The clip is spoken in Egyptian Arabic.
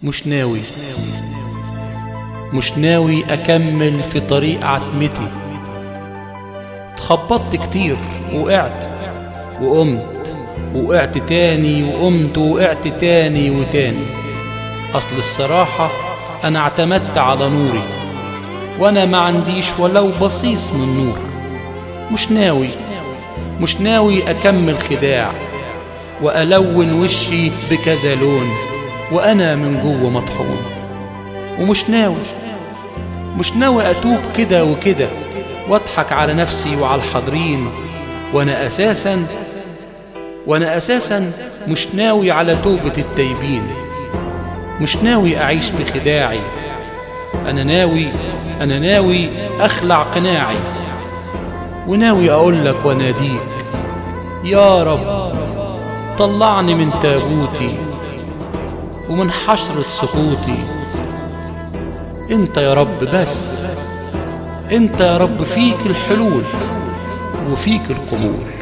مش ناوي مش ناوي أكمل في طريق عتمتي اتخبطت كتير وقعت وقمت وقعت تاني وقمت وقعت تاني وتاني أصل الصراحة أنا اعتمدت على نوري وأنا ما عنديش ولو بصيص من نور مش ناوي مش ناوي أكمل خداع وألون وشي بكذا لون وأنا من جوه مطحون ومش ناوي مش ناوي أتوب كده وكده واضحك على نفسي وعلى الحاضرين وأنا أساسا وأنا أساسا مش ناوي على توبة التايبين مش ناوي أعيش بخداعي أنا ناوي أنا ناوي أخلع قناعي وناوي أقول لك وأناديك يا رب طلعني من تابوتي ومن حشرة سقوطي انت يا رب بس انت يا رب فيك الحلول وفيك القبول